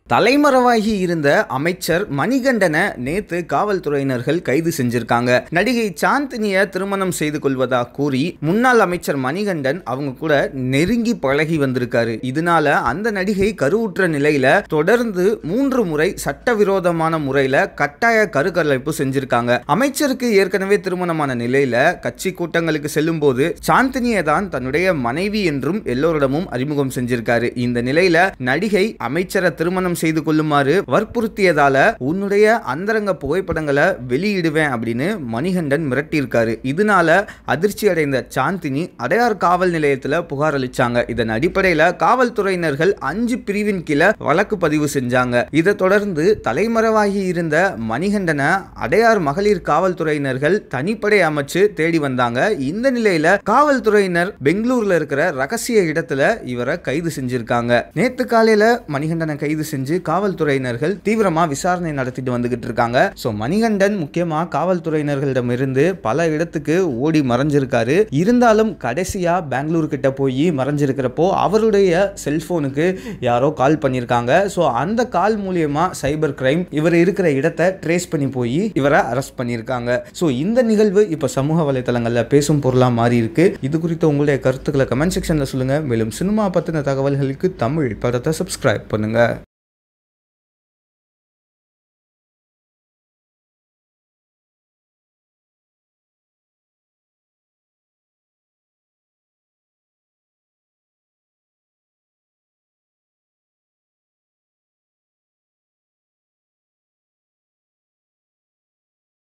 தலைமறைவாகி இருந்த அமைச்சர் மணிகண்டனை நேத்து காவல்துறையினர்கள் கைது செஞ்சிருக்காங்க நடிகை சாந்தினிய திருமணம் செய்து கொள்வதா கூறி முன்னாள் அமைச்சர் மணிகண்டன் அவங்க கூட நெருங்கி பழகி வந்திருக்காரு இதனால அந்த நடிகை கருவுற்ற நிலையில தொடர்ந்து மூன்று முறை சட்டவிரோதமான முறையில கட்டாய கருக்கலைப்பு செஞ்சிருக்காங்க அமைச்சருக்கு ஏற்கனவே திருமணமான நிலையில கட்சி கூட்டங்களுக்கு செல்லும் போது சாந்தினியை தான் தன்னுடைய மனைவி என்றும் எல்லோரிடமும் அறிமுகம் செஞ்சிருக்காரு இந்த நிலையில நடிகை அமைச்சரை திருமணம் செய்து கொள்ளுமாறு வற்புறுத்தியதால உன்னுடைய அந்தரங்க புகைப்படங்களை வெளியிடுவேன் அப்படின்னு மணிகண்டன் மிரட்டியிருக்காரு இதனால அதிர்ச்சி அடைந்த சாந்தினி அடையார் காவல் நிலையத்தில் புகார் அளிச்சாங்க இதன் அடிப்படையில் காவல்துறையினர்கள் அஞ்சு பிரிவின் கீழே வழக்கு பதிவு செஞ்சாங்க இதை தொடர்ந்து தலைமறைவாகி இருந்த மணிகண்டனை அடையார் மகளிர் காவல்துறையினர்கள் தனிப்படை அமைச்சு தேடி வந்தாங்க இந்த நிலையில காவல்துறையினர் பெங்களூர்ல இருக்கிற ரகசிய இடத்துல இவரை கைது செஞ்சிருக்காங்க நேத்து காலையில மணிகண்டனை கைது செஞ்சு காவல்துறையினர்கள் தீவிரமா விசாரணை நடத்திட்டு வந்துகிட்டு இருக்காங்க ஸோ மணிகண்டன் முக்கியமா காவல்துறையினர்களிடமிருந்து பல இடத்துக்கு ஓடி மறைஞ்சிருக்காரு இருந்தாலும் கடைசியா பெங்களூர் கிட்ட போய் மறைஞ்சிருக்கிறப்போ அவருடைய செல்போனுக்கு யாரோ கால் பண்ணியிருக்காங்க ஸோ அந்த கால் மூலியமா சைபர் கிரைம் இவர் இருக்கிற இடத்தை ட்ரேஸ் பண்ணி போய் இவரை அரெஸ்ட் பண்ணியிருக்காங்க ஸோ இந்த நிகழ்வு இப்போ சமூக வலைத்தளங்களில் பேசும் பொருளாக மாறி இருக்கு இது குறித்த உங்களுடைய கருத்துக்களை கமெண்ட் செக்ஷனில் சொல்லுங்க மேலும் சினிமா பற்றின தகவல்களுக்கு தமிழ் படத்தை சப்ஸ்கிரைப் பண்ணுங்க